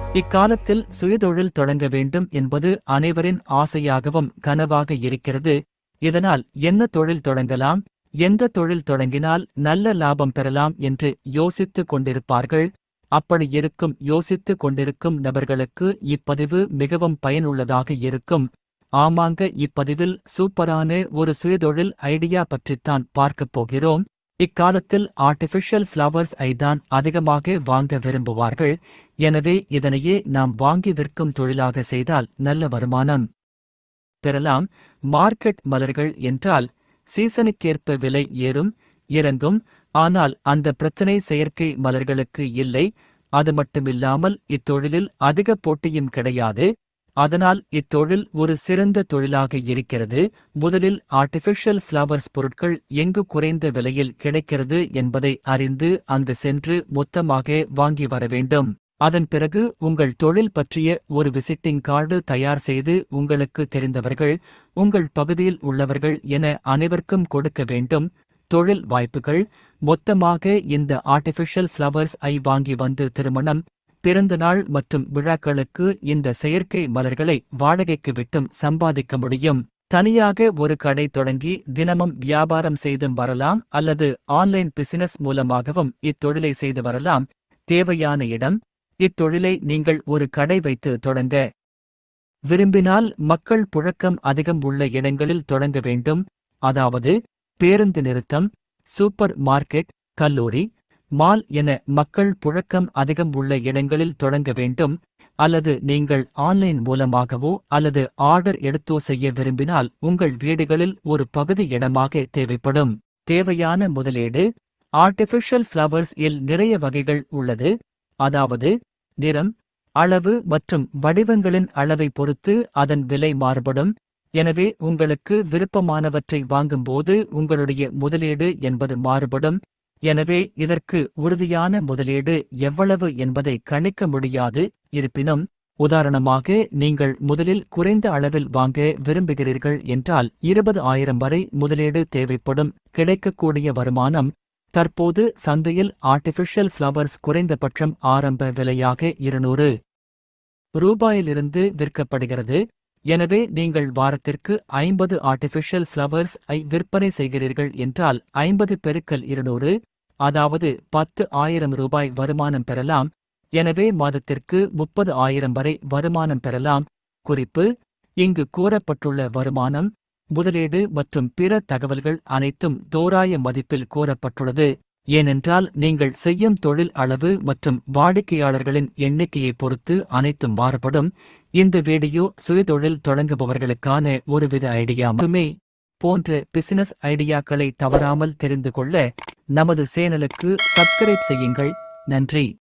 இக்காலத்தில் சுயதொழில் தொடங்க வேண்டும் என்பது அனைவரின் ஆசையாகவும் கனவாக இருக்கிறது இதனால் என்ன தொழில் தொடங்கலாம் எந்த தொழில் தொடங்கினால் நல்ல லாபம் பெறலாம் என்று யோசித்துக் கொண்டிருப்பார்கள் அப்படி இருக்கும் யோசித்துக் கொண்டிருக்கும் நபர்களுக்கு இப்பதிவு மிகவும் பயனுள்ளதாக இருக்கும் ஆமாங்க இப்பதிவில் சூப்பரான ஒரு சுயதொழில் ஐடியா பற்றித்தான் பார்க்கப் போகிறோம் இக்காலத்தில் ஆர்டிபிஷியல் ஃப்ளவர்ஸ் ஐதான் அதிகமாக வாங்க விரும்புவார்கள் எனவே இதனையே நாம் வாங்கி விற்கும் தொழிலாக செய்தால் நல்ல வருமானம் பெறலாம் மார்க்கெட் மலர்கள் என்றால் சீசனுக்கேற்ப விலை ஏறும் இறங்கும் ஆனால் அந்த பிரச்சனை செயற்கை மலர்களுக்கு இல்லை அது மட்டுமில்லாமல் இத்தொழிலில் அதிக போட்டியும் கிடையாது அதனால் இத்தொழில் ஒரு சிறந்த தொழிலாக இருக்கிறது முதலில் ஆர்டிபிஷியல் ஃப்ளவர்ஸ் பொருட்கள் எங்கு குறைந்த விலையில் கிடைக்கிறது என்பதை அறிந்து அங்கு சென்று மொத்தமாக வாங்கி வர வேண்டும் அதன் பிறகு உங்கள் தொழில் பற்றிய ஒரு விசிட்டிங் கார்டு தயார் செய்து உங்களுக்கு தெரிந்தவர்கள் உங்கள் பகுதியில் உள்ளவர்கள் என அனைவருக்கும் கொடுக்க வேண்டும் தொழில் வாய்ப்புகள் மொத்தமாக இந்த ஆர்டிபிஷியல் ஃப்ளவர்ஸ் ஐ வாங்கி வந்து திருமணம் பிறந்த நாள் மற்றும் விழாக்களுக்கு இந்த செயற்கை மலர்களை வாடகைக்கு விட்டும் சம்பாதிக்க முடியும் தனியாக ஒரு கடை தொடங்கி தினமும் வியாபாரம் செய்தும் வரலாம் அல்லது ஆன்லைன் பிசினஸ் மூலமாகவும் இத்தொழிலை செய்து வரலாம் தேவையான இடம் இத்தொழிலை நீங்கள் ஒரு கடை வைத்து தொடங்க விரும்பினால் மக்கள் புழக்கம் அதிகம் உள்ள இடங்களில் தொடங்க வேண்டும் அதாவது பேருந்து நிறுத்தம் சூப்பர் மார்க்கெட் கல்லூரி மால் என மக்கள் புழக்கம் அதிகம் உள்ள இடங்களில் தொடங்க வேண்டும் அல்லது நீங்கள் ஆன்லைன் மூலமாகவோ அல்லது ஆர்டர் எடுத்தோ செய்ய விரும்பினால் உங்கள் வீடுகளில் ஒரு பகுதி இடமாக தேவைப்படும் தேவையான முதலீடு ஆர்டிபிஷியல் ஃப்ளவர்ஸ் இல் நிறைய வகைகள் உள்ளது அதாவது நிறம் அளவு மற்றும் வடிவங்களின் அளவை பொறுத்து அதன் விலை மாறுபடும் எனவே உங்களுக்கு விருப்பமானவற்றை வாங்கும்போது உங்களுடைய முதலீடு என்பது மாறுபடும் எனவே இதற்கு உறுதியான முதலீடு எவ்வளவு என்பதை கணிக்க முடியாது இருப்பினும் உதாரணமாக நீங்கள் முதலில் குறைந்த அளவில் வாங்க விரும்புகிறீர்கள் என்றால் இருபது ஆயிரம் வரை முதலீடு தேவைப்படும் கிடைக்கக்கூடிய வருமானம் தற்போது சந்தையில் ஆர்டிபிஷியல் ஃப்ளவர்ஸ் குறைந்தபட்சம் ஆரம்ப விலையாக இருநூறு ரூபாயிலிருந்து விற்கப்படுகிறது எனவே நீங்கள் வாரத்திற்கு ஐம்பது ஆர்டிபிஷியல் ஃப்ளவர்ஸ் ஐ விற்பனை செய்கிறீர்கள் என்றால் ஐம்பது பெருக்கல் இருநூறு அதாவது பத்து ஆயிரம் ரூபாய் வருமானம் பெறலாம் எனவே மாதத்திற்கு முப்பது ஆயிரம் வரை வருமானம் பெறலாம் குறிப்பு இங்கு கூறப்பட்டுள்ள வருமானம் முதலீடு மற்றும் பிற தகவல்கள் அனைத்தும் தோராய மதிப்பில் கூறப்பட்டுள்ளது ஏனென்றால் நீங்கள் செய்யும் தொழில் அளவு மற்றும் வாடிக்கையாளர்களின் எண்ணிக்கையை பொறுத்து அனைத்தும் மாறுபடும் இந்த வீடியோ சுயதொழில் தொடங்குபவர்களுக்கான ஒருவித ஐடியா மட்டுமே போன்ற பிசினஸ் ஐடியாக்களை தவறாமல் தெரிந்து கொள்ள நமது சேனலுக்கு சப்ஸ்கிரைப் செய்யுங்கள் நன்றி